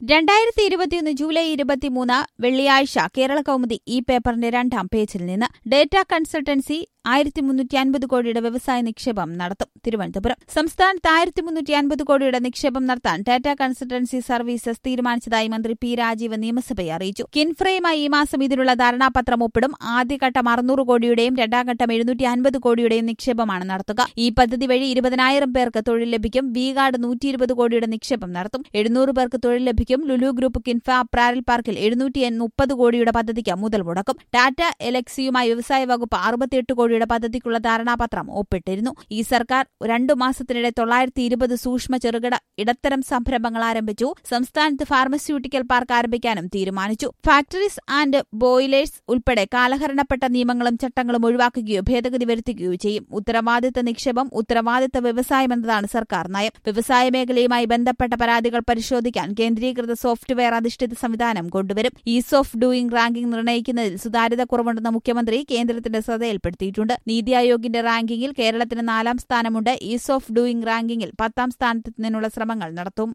രണ്ടായിരത്തി ഇരുപത്തിയൊന്ന് ജൂലൈ ഇരുപത്തിമൂന്ന് വെള്ളിയാഴ്ച കേരള കൗമുദി ഈ പേപ്പറിന്റെ രണ്ടാം പേജിൽ നിന്ന് ഡേറ്റ കൺസൾട്ടൻസി ആയിരത്തി മുന്നൂറ്റി അൻപത് കോടിയുടെ വ്യവസായ നിക്ഷേപം നടത്തും തിരുവനന്തപുരം സംസ്ഥാനത്ത് ആയിരത്തി മുന്നൂറ്റി അൻപത് കോടിയുടെ നിക്ഷേപം നടത്താൻ ടാറ്റ കൺസൾട്ടൻസി സർവീസസ് തീരുമാനിച്ചതായി മന്ത്രി പി രാജീവ് നിയമസഭയെ അറിയിച്ചു കിൻഫ്രയുമായി ഈ മാസം ഇതിനുള്ള ധാരണാപത്രം ഒപ്പിടും ആദ്യഘട്ടം അറുന്നൂറ് കോടിയുടെയും രണ്ടാം ഘട്ടം എഴുന്നൂറ്റി അൻപത് കോടിയുടെയും നിക്ഷേപമാണ് നടത്തുക ഈ പദ്ധതി വഴി ഇരുപതിനായിരം പേർക്ക് തൊഴിൽ ലഭിക്കും വി ഗാർഡ് നൂറ്റി ഇരുപത് കോടിയുടെ നിക്ഷേപം നടത്തും എഴുന്നൂറ് പേർക്ക് തൊഴിൽ ലഭിക്കും ലുലു ഗ്രൂപ്പ് കിൻഫ അപ്രാരൽ പാർക്കിൽ എഴുന്നൂറ്റി മുപ്പത് കോടിയുടെ പദ്ധതിക്ക് മുതൽ മുടക്കും ടാറ്റ എലക്സിയുമായി വ്യവസായ വകുപ്പ് അറുപത്തിയെട്ട് കോടിയുടെ പദ്ധതിക്കുള്ള ധാരണാപത്രം ഒപ്പിട്ടിരുന്നു ഈ സർക്കാർ രണ്ടു മാസത്തിനിടെ തൊള്ളായിരത്തി ഇരുപത് സൂക്ഷ്മ ചെറുകിട ഇടത്തരം സംരംഭങ്ങൾ ആരംഭിച്ചു സംസ്ഥാനത്ത് ഫാർമസ്യൂട്ടിക്കൽ പാർക്ക് ആരംഭിക്കാനും തീരുമാനിച്ചു ഫാക്ടറീസ് ആൻഡ് ബോയിലേഴ്സ് ഉൾപ്പെടെ കാലഹരണപ്പെട്ട നിയമങ്ങളും ചട്ടങ്ങളും ഒഴിവാക്കുകയോ ഭേദഗതി വരുത്തുകയോ ചെയ്യും ഉത്തരവാദിത്ത നിക്ഷേപം ഉത്തരവാദിത്ത വ്യവസായം എന്നതാണ് സർക്കാർ നയം വ്യവസായ മേഖലയുമായി ബന്ധപ്പെട്ട പരാതികൾ പരിശോധിക്കാൻ കേന്ദ്രീകൃത സോഫ്റ്റ്വെയർ അധിഷ്ഠിത സംവിധാനം കൊണ്ടുവരും ഈസ് ഓഫ് ഡൂയിങ് റാങ്കിംഗ് നിർണ്ണയിക്കുന്നതിൽ സുതാര്യത കുറവുണ്ടെന്ന മുഖ്യമന്ത്രി കേന്ദ്രത്തിന്റെ ശ്രദ്ധയിൽപ്പെടുത്തിയിട്ടുണ്ട് നീതി ആയോഗിന്റെ റാങ്കിങ്ങിൽ കേരളത്തിന് നാലാം സ്ഥാനമുണ്ട് ഈസ് ഓഫ് ഡൂയിങ് റാങ്കിങ്ങിൽ പത്താം സ്ഥാനത്തെത്തുന്നതിനുള്ള ശ്രമങ്ങൾ നടത്തും